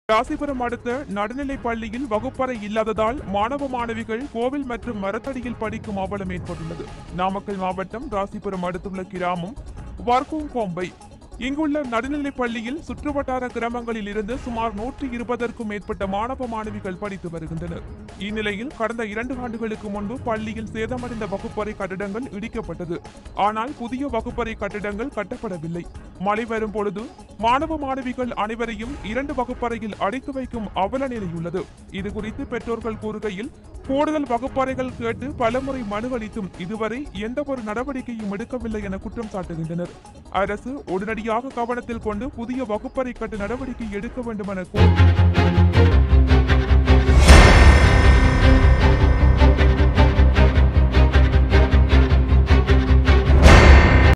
ராசிபுரம் அடுத்த நடுநிலைப் பள்ளியில் வகுப்பறை இல்லாததால் மாணவ மாணவிகள் கோவில் மற்றும் மரத்தடியில் படிக்கும் அவலம் ஏற்பட்டுள்ளது நாமக்கல் மாவட்டம் ராசிபுரம் அடுத்துள்ள கிராமம் வர்க்கும் கோம்பை இங்குள்ள நடுநிலைப் பள்ளியில் சுற்றுவட்டார கிராமங்களில் இருந்து சுமார் நூற்றி இருபதற்கும் மேற்பட்ட மாணவ மாணவிகள் படித்து வருகின்றனர் இந்நிலையில் கடந்த இரண்டு ஆண்டுகளுக்கு முன்பு பள்ளியில் சேதமடைந்த வகுப்பறை கட்டிடங்கள் இடிக்கப்பட்டது ஆனால் புதிய வகுப்பறை கட்டிடங்கள் கட்டப்படவில்லை மழை வரும் பொழுது மாணவ மாணவிகள் அனைவரையும் இரண்டு வகுப்பறையில் அடைத்து வைக்கும் அவல நிலை உள்ளது இது குறித்து பெற்றோர்கள் கூறுகையில் கூடுதல் வகுப்பறைகள் கேட்டு பலமுறை மனு அளித்தும் இதுவரை எந்த ஒரு நடவடிக்கையும் எடுக்கவில்லை என குற்றம் சாட்டுகின்றனர் அரசு உடனடியாக கவனத்தில் கொண்டு புதிய வகுப்பறை கட்டு நடவடிக்கை எடுக்க வேண்டும் என கோரி